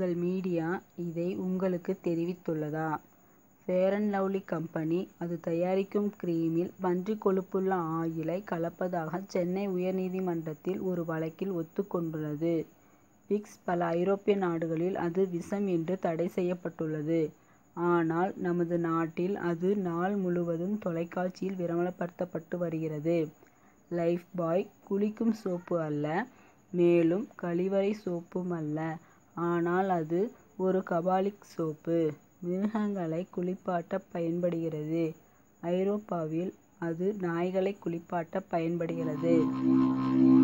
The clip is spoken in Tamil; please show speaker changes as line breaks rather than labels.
உங்கள் மீடியா இதை உங்களுக்கு தெரிவித்துள்ளதா? ஃபேர் அண்ட் லவ்லி கம்பெனி அது தயாரிக்கும் கிரீமில் பன்றிக் கொழுப்புள்ள ஆயிலை கலப்பதாக சென்னை உயர்நீதிமன்றத்தில் ஒரு வழக்கில் ஒத்துக் கொண்டுள்ளது. விக்ஸ் பல ஐரோப்பிய நாடுகளில் அது விஷம் என்று தடை செய்யப்பட்டுள்ளது. ஆனால் நமது நாட்டில் அது நாள் முழுவதும் தொலைக்காட்சியில் விளம்பரப்படுத்தப்பட்டு வருகிறது. லைப்பாய் குளிக்கும் சோப்பு அல்ல. மேலும் கழிவறை சோப்புமல்ல. ஆனால் அது ஒரு காபாலிக் சோப்பு. மிருகங்களை குளிப்பாட்ட பயன்படுகிறது. ஐரோப்பாவில் அது நாய்களை குளிப்பாட்ட பயன்படுகிறது.